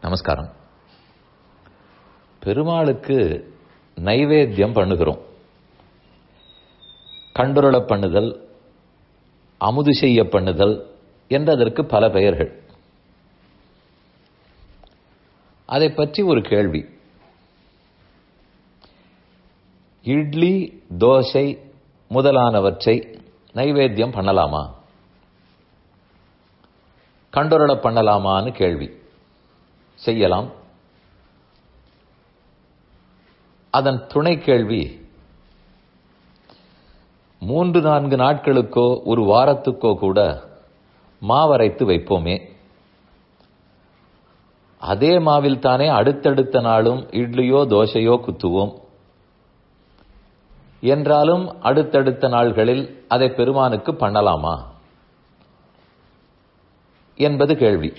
நமஸ்காரம் பெருமாளுக்கு நைவேத்தியம் பண்ணுகிறோம் கண்டுருள பண்ணுதல் அமுது செய்ய பண்ணுதல் என்றதற்கு பல பெயர்கள் அதை பற்றி ஒரு கேள்வி இட்லி தோசை முதலானவற்றை நைவேத்தியம் பண்ணலாமா கண்டுரள பண்ணலாமான்னு கேள்வி செய்யலாம் அதன் துணை கேள்வி மூன்று நான்கு நாட்களுக்கோ ஒரு வாரத்துக்கோ கூட மாவரைத்து வைப்போமே அதே மாவில் தானே அடுத்தடுத்த நாளும் இட்லியோ தோசையோ குத்துவோம் என்றாலும் அடுத்தடுத்த நாள்களில் அதை பெருமானுக்கு பண்ணலாமா என்பது கேள்வி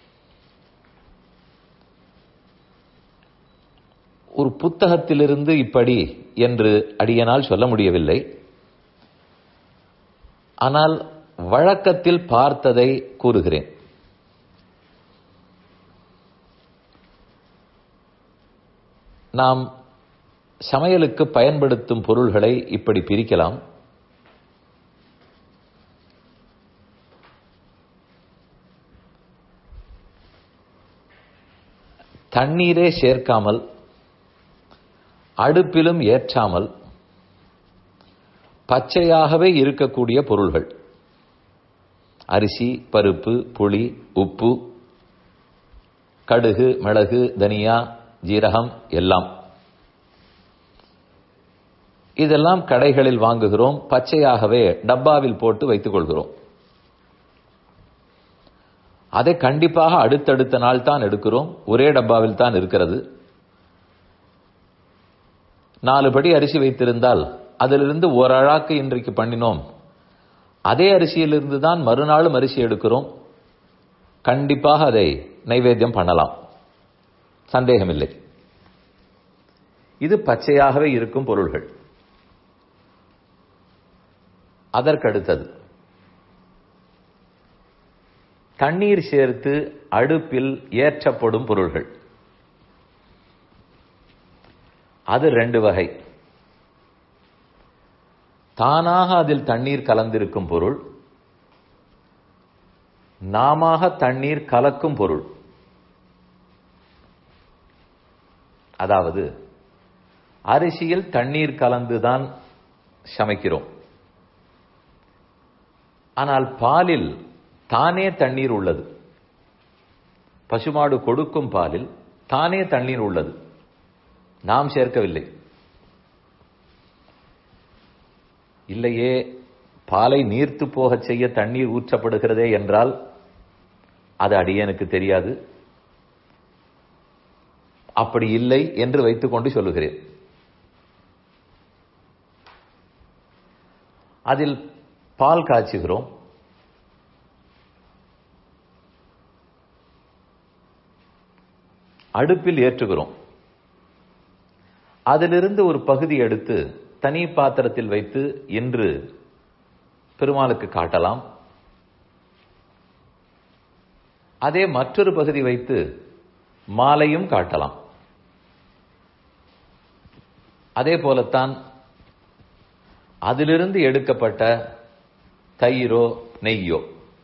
ஒரு புத்தகத்திலிருந்து இப்படி என்று அடியனால் சொல்ல முடியவில்லை ஆனால் வழக்கத்தில் பார்த்ததை கூறுகிறேன் நாம் சமையலுக்கு பயன்படுத்தும் பொருள்களை இப்படி பிரிக்கலாம் தண்ணீரே சேர்க்காமல் அடுப்பிலும் ஏற்றாமல் பச்சையாகவே இருக்கக்கூடிய பொருள்கள் அரிசி பருப்பு புளி உப்பு கடுகு மிளகு தனியா ஜீரகம் எல்லாம் இதெல்லாம் கடைகளில் வாங்குகிறோம் பச்சையாகவே டப்பாவில் போட்டு வைத்துக் கொள்கிறோம் அதை கண்டிப்பாக அடுத்தடுத்த நாள் தான் எடுக்கிறோம் ஒரே டப்பாவில் தான் இருக்கிறது நாலு படி அரிசி வைத்திருந்தால் அதிலிருந்து ஒரு அழாக்கு இன்றைக்கு பண்ணினோம் அதே அரிசியிலிருந்து தான் மறுநாளும் அரிசி எடுக்கிறோம் கண்டிப்பாக அதை நைவேத்தியம் பண்ணலாம் சந்தேகமில்லை இது பச்சையாகவே இருக்கும் பொருள்கள் அதற்கடுத்தது தண்ணீர் சேர்த்து அடுப்பில் ஏற்றப்படும் பொருள்கள் அது ரெண்டு வகை தானாக அதில் தண்ணீர் கலந்திருக்கும் பொருள் நாம தண்ணீர் கலக்கும் பொருள் அதாவது அரிசியில் தண்ணீர் கலந்துதான் சமைக்கிறோம் ஆனால் பாலில் தானே தண்ணீர் உள்ளது பசுமாடு கொடுக்கும் பாலில் தானே தண்ணீர் உள்ளது நாம் சேர்க்கவில்லை இல்லையே பாலை நீர்த்து போகச் செய்ய தண்ணீர் ஊற்றப்படுகிறதே என்றால் அது அடியனுக்கு தெரியாது அப்படி இல்லை என்று வைத்துக்கொண்டு சொல்லுகிறேன் அதில் பால் காய்ச்சுகிறோம் அடுப்பில் ஏற்றுகிறோம் அதிலிருந்து ஒரு பகுதி எடுத்து தனி பாத்திரத்தில் வைத்து இன்று பெருமாளுக்கு காட்டலாம் அதே மற்றொரு பகுதி வைத்து மாலையும் காட்டலாம் அதே போலத்தான் அதிலிருந்து எடுக்கப்பட்ட தயிரோ நெய்யோ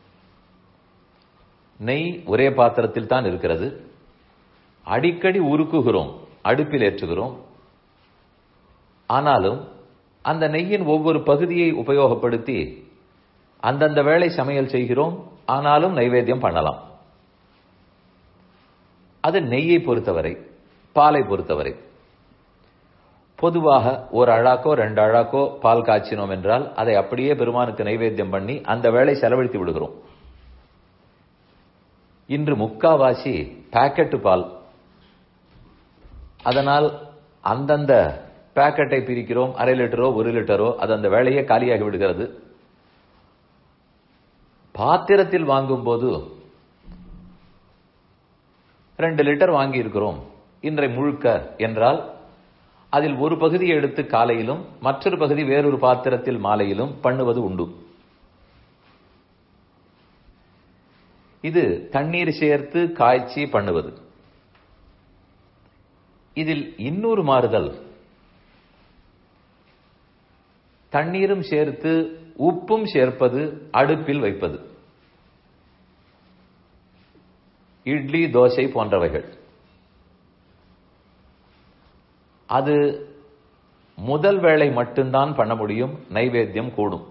நெய் ஒரே பாத்திரத்தில் தான் இருக்கிறது அடிக்கடி உருக்குகிறோம் அடுப்பில் ஏற்றுகிறோம் ஆனாலும் அந்த நெய்யின் ஒவ்வொரு பகுதியை உபயோகப்படுத்தி அந்தந்த வேளை சமையல் செய்கிறோம் ஆனாலும் நைவேத்தியம் பண்ணலாம் அது நெய்யை பொறுத்தவரை பாலை பொறுத்தவரை பொதுவாக ஒரு அழாக்கோ ரெண்டு அழாக்கோ பால் காய்ச்சினோம் என்றால் அதை அப்படியே பெருமானுக்கு நைவேத்தியம் பண்ணி அந்த வேளை செலவழித்து விடுகிறோம் இன்று முக்காவாசி பாக்கெட்டு பால் அதனால் அந்தந்த பாக்கெட்டை பிரிக்கிறோம் அரை லிட்டரோ ஒரு லிட்டரோ அது அந்த வேலையே காலியாகி விடுகிறது பாத்திரத்தில் வாங்கும் போது ரெண்டு லிட்டர் வாங்கி இருக்கிறோம் இன்றை முழுக்க என்றால் அதில் ஒரு பகுதியை எடுத்து காலையிலும் மற்றொரு பகுதி வேறொரு பாத்திரத்தில் மாலையிலும் பண்ணுவது உண்டு இது தண்ணீர் சேர்த்து காய்ச்சி பண்ணுவது இதில் இன்னொரு மாறுதல் தண்ணீரும் சேர்த்து உப்பும் சேர்ப்பது அடுப்பில் வைப்பது இட்லி தோசை போன்றவைகள் அது முதல் வேளை மட்டும்தான் பண்ண முடியும் நைவேத்தியம் கூடும்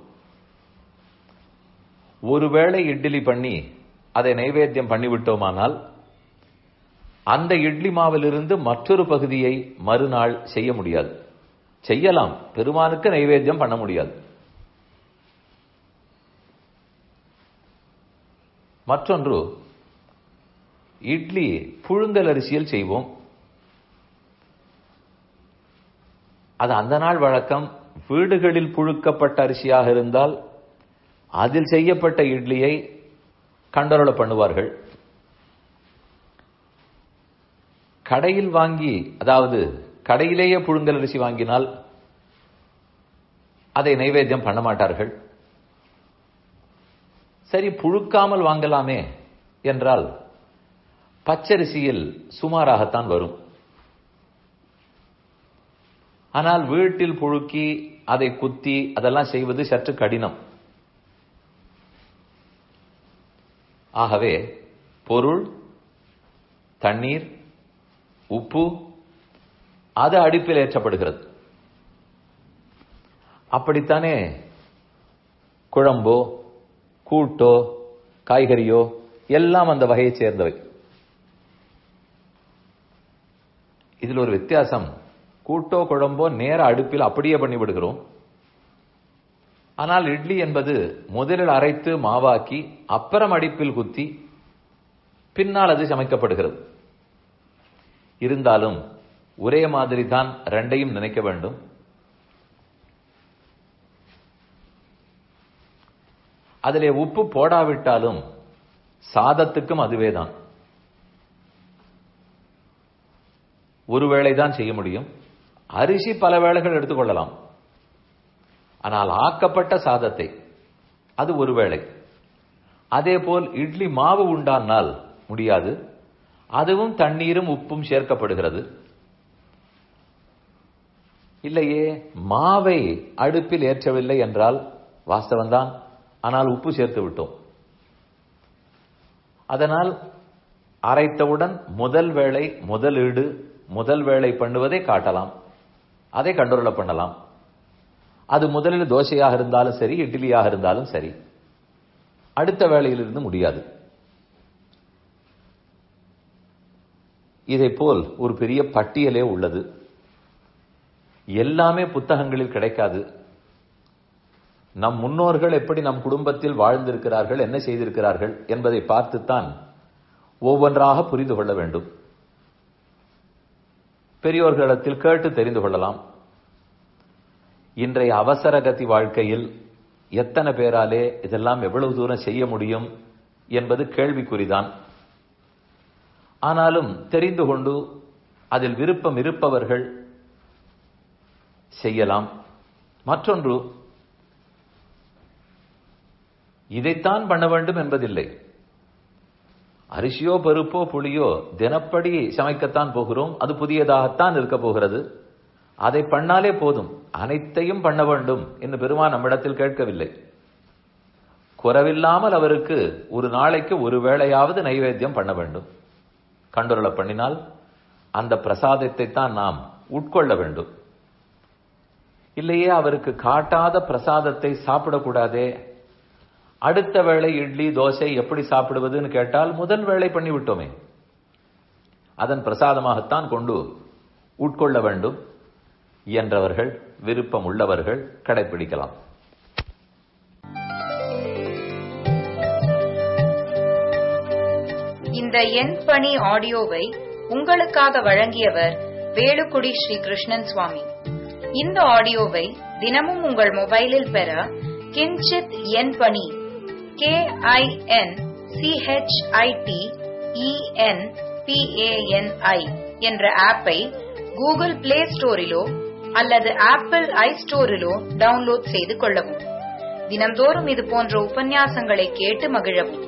ஒருவேளை இட்லி பண்ணி அதை நைவேத்தியம் பண்ணிவிட்டோமானால் அந்த இட்லி மாவிலிருந்து மற்றொரு பகுதியை மறுநாள் செய்ய முடியாது செய்யலாம் பெருமானுக்கு நைவேத்தியம் பண்ண முடியாது மற்றொன்று இட்லி புழுங்கல் அரிசியில் செய்வோம் அது அந்த நாள் வழக்கம் வீடுகளில் புழுக்கப்பட்ட அரிசியாக இருந்தால் அதில் செய்யப்பட்ட இட்லியை கண்டரோல பண்ணுவார்கள் கடையில் வாங்கி அதாவது கடையிலேயே புழுங்கல் அரிசி வாங்கினால் அதை நைவேத்தியம் பண்ண மாட்டார்கள் சரி புழுக்காமல் வாங்கலாமே என்றால் பச்சரிசியில் சுமாராகத்தான் வரும் ஆனால் வீட்டில் புழுக்கி அதை குத்தி அதெல்லாம் செய்வது சற்று கடினம் ஆகவே பொருள் தண்ணீர் உப்பு அது அடுப்பில் ஏற்றப்படுகிறது அப்படித்தானே குழம்போ கூட்டோ காய்கறியோ எல்லாம் அந்த வகையைச் சேர்ந்தவை இதில் ஒரு வித்தியாசம் கூட்டோ குழம்போ நேர அடுப்பில் அப்படியே பண்ணி விடுகிறோம் ஆனால் இட்லி என்பது முதலில் அரைத்து மாவாக்கி அப்புறம் அடுப்பில் குத்தி பின்னால் அது சமைக்கப்படுகிறது இருந்தாலும் ஒரே மாதிரி தான் ரெண்டையும் நினைக்க வேண்டும் அதிலே உப்பு போடாவிட்டாலும் சாதத்துக்கும் அதுவே தான் ஒரு வேளை தான் செய்ய முடியும் அரிசி பல வேளைகள் எடுத்துக்கொள்ளலாம் ஆனால் ஆக்கப்பட்ட சாதத்தை அது ஒரு வேளை அதே போல் இட்லி மாவு உண்டானால் முடியாது அதுவும் தண்ணீரும் உப்பும் சேர்க்கப்படுகிறது இல்லையே மாவை அடுப்பில் ஏற்றவில்லை என்றால் வாஸ்தவம்தான் ஆனால் உப்பு சேர்த்து விட்டோம் அதனால் அரைத்தவுடன் முதல் வேளை முதலீடு முதல் வேளை பண்ணுவதை காட்டலாம் அதை கண்ட்ரோல பண்ணலாம் அது முதலில் தோசையாக இருந்தாலும் சரி இட்லியாக இருந்தாலும் சரி அடுத்த வேளையிலிருந்து முடியாது இதை போல் ஒரு பெரிய பட்டியலே உள்ளது எல்லாமே புத்தகங்களில் கிடைக்காது நம் முன்னோர்கள் எப்படி நம் குடும்பத்தில் வாழ்ந்திருக்கிறார்கள் என்ன செய்திருக்கிறார்கள் என்பதை பார்த்துத்தான் ஒவ்வொன்றாக புரிந்து கொள்ள வேண்டும் பெரியோர்களிடத்தில் கேட்டு தெரிந்து கொள்ளலாம் இன்றைய அவசர கதி வாழ்க்கையில் எத்தனை பேராலே இதெல்லாம் எவ்வளவு தூரம் செய்ய முடியும் என்பது கேள்விக்குறிதான் ஆனாலும் தெரிந்து கொண்டு அதில் விருப்பம் இருப்பவர்கள் செய்யலாம் மற்றொன்று இதைத்தான் பண்ண வேண்டும் என்பதில்லை அரிசியோ பருப்போ புளியோ தினப்படி சமைக்கத்தான் போகிறோம் அது புதியதாகத்தான் இருக்க போகிறது அதை பண்ணாலே போதும் அனைத்தையும் பண்ண வேண்டும் என்று பெருமான் நம்மிடத்தில் கேட்கவில்லை குறவில்லாமல் அவருக்கு ஒரு நாளைக்கு ஒரு வேளையாவது நைவேத்தியம் பண்ண வேண்டும் கண்டுரள பண்ணினால் அந்த பிரசாதத்தை தான் நாம் உட்கொள்ள வேண்டும் இல்லையே அவருக்கு காட்டாத பிரசாதத்தை சாப்பிடக்கூடாதே அடுத்த வேளை இட்லி தோசை எப்படி சாப்பிடுவதுன்னு கேட்டால் முதல் வேளை பண்ணி விட்டோமே அதன் பிரசாதமாகத்தான் கொண்டு உட்கொள்ள வேண்டும் என்றவர்கள் விருப்பம் உள்ளவர்கள் கடைபிடிக்கலாம் இந்த எண் பணி ஆடியோவை உங்களுக்காக வழங்கியவர் வேலுக்குடி ஸ்ரீ கிருஷ்ணன் சுவாமி இந்த ஆடியோவை தினமும் உங்கள் மொபைலில் பெற கிஞ்சித் எண் பணி கே ஐ என் சிஹெச்ஐடி இஎன் பிஏஎன்ஐ என்ற ஆப்பை கூகுள் பிளே ஸ்டோரிலோ அல்லது ஆப்பிள் ஐ ஸ்டோரிலோ டவுன்லோட் செய்து கொள்ளவும் தினம்தோறும் இது போன்ற உபன்யாசங்களை கேட்டு மகிழவும்